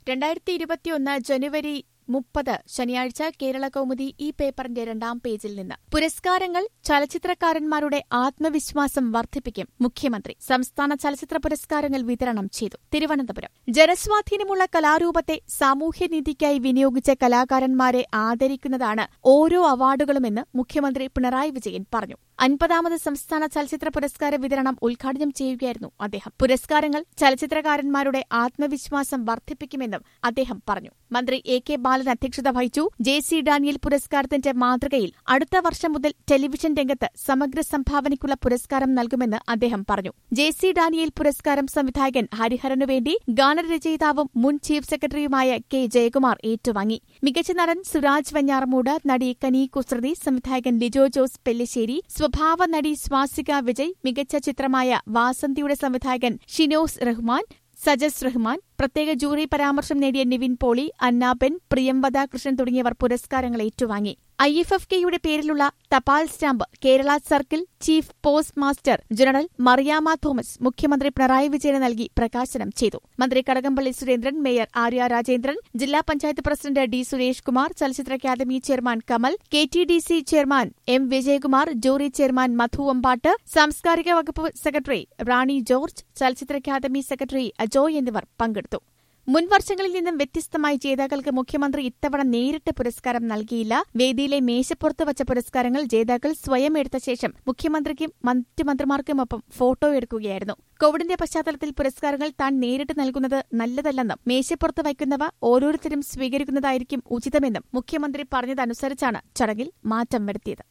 രണ്ടായിരത്തി ഇരുപത്തിയൊന്ന് ജനുവരി മുപ്പത് ശനിയാഴ്ച കേരള കൗമുദി ഈ പേപ്പറിന്റെ രണ്ടാം പേജിൽ നിന്ന് പുരസ്കാരങ്ങൾ ചലച്ചിത്രകാരന്മാരുടെ ആത്മവിശ്വാസം വർദ്ധിപ്പിക്കും മുഖ്യമന്ത്രി സംസ്ഥാന ചലച്ചിത്ര പുരസ്കാരങ്ങൾ വിതരണം ചെയ്തു തിരുവനന്തപുരം ജനസ്വാധീനമുള്ള കലാരൂപത്തെ സാമൂഹ്യനീതിക്കായി വിനിയോഗിച്ച കലാകാരന്മാരെ ആദരിക്കുന്നതാണ് ഓരോ അവാർഡുകളുമെന്ന് മുഖ്യമന്ത്രി പിണറായി വിജയൻ പറഞ്ഞു അൻപതാമത് സംസ്ഥാന ചലച്ചിത്ര പുരസ്കാര വിതരണം ഉദ്ഘാടനം ചെയ്യുകയായിരുന്നു അദ്ദേഹം പുരസ്കാരങ്ങൾ ചലച്ചിത്രകാരന്മാരുടെ ആത്മവിശ്വാസം വർദ്ധിപ്പിക്കുമെന്നും അദ്ദേഹം പറഞ്ഞു മന്ത്രി എ കെ ബാലൻ അധ്യക്ഷത വഹിച്ചു ജെ സി ഡാനിയൽ പുരസ്കാരത്തിന്റെ മാതൃകയിൽ അടുത്ത വർഷം മുതൽ ടെലിവിഷൻ രംഗത്ത് സമഗ്ര സംഭാവനയ്ക്കുള്ള പുരസ്കാരം നൽകുമെന്ന് അദ്ദേഹം പറഞ്ഞു ജെ സി ഡാനിയൽ പുരസ്കാരം സംവിധായകൻ ഹരിഹരനു വേണ്ടി ഗാനരചയിതാവും മുൻ ചീഫ് സെക്രട്ടറിയുമായ കെ ജയകുമാർ ഏറ്റുവാങ്ങി മികച്ച നടൻ സുരാജ് വഞ്ഞാറമൂട് നടി കനി കുസൃതി സംവിധായകൻ ലിജോ ജോസ് പെല്ലിശ്ശേരി സ്വഭാവ നടി സ്വാസിക വിജയ് മികച്ച ചിത്രമായ വാസന്തിയുടെ സംവിധായകൻ ഷിനോസ് റഹ്മാൻ സജസ് റഹ്മാൻ പ്രത്യേക ജൂറി പരാമർശം നേടിയ നിവിൻ പോളി അന്നാബെൻ പ്രിയംവദ കൃഷ്ണൻ തുടങ്ങിയവർ പുരസ്കാരങ്ങൾ ഏറ്റുവാങ്ങി ഐ എഫ് എഫ് കെയുടെ പേരിലുള്ള തപാൽ stamp Kerala circle chief post master general Mariyama Thomas മുഖ്യമന്ത്രി പിണറായി വിജയന് നൽകി പ്രകാശനം ചെയ്തു മന്ത്രി കടകംപള്ളി സുരേന്ദ്രൻ മേയർ ആര്യ രാജേന്ദ്രൻ ജില്ലാ പഞ്ചായത്ത് പ്രസിഡന്റ് ഡി സുരേഷ് കുമാർ ചലച്ചിത്ര academy chairman Kamal K T D C chairman M Vijayakumar jury chairman Madhu Ambat സാംസ്കാരിക വകുപ്പ് സെക്രട്ടറി റാണി ജോർജ് ചലച്ചിത്ര അക്കാദമി സെക്രട്ടറി അജോയ് എന്നിവർ പങ്കെടുത്തു മുൻ വർഷങ്ങളിൽ നിന്നും വ്യത്യസ്തമായി ജേതാക്കൾക്ക് മുഖ്യമന്ത്രി ഇത്തവണ നേരിട്ട് പുരസ്കാരം നൽകിയില്ല വേദിയിലെ മേശപ്പുറത്ത് വച്ച പുരസ്കാരങ്ങൾ ജേതാക്കൾ സ്വയം എടുത്ത ശേഷം മുഖ്യമന്ത്രിക്കും മറ്റു മന്ത്രിമാർക്കുമൊപ്പം ഫോട്ടോ എടുക്കുകയായിരുന്നു കോവിഡിന്റെ പശ്ചാത്തലത്തിൽ പുരസ്കാരങ്ങൾ താൻ നേരിട്ട് നൽകുന്നത് നല്ലതല്ലെന്നും മേശപ്പുറത്ത് വയ്ക്കുന്നവ ഓരോരുത്തരും സ്വീകരിക്കുന്നതായിരിക്കും ഉചിതമെന്നും മുഖ്യമന്ത്രി പറഞ്ഞതനുസരിച്ചാണ് ചടങ്ങിൽ മാറ്റം വരുത്തിയത്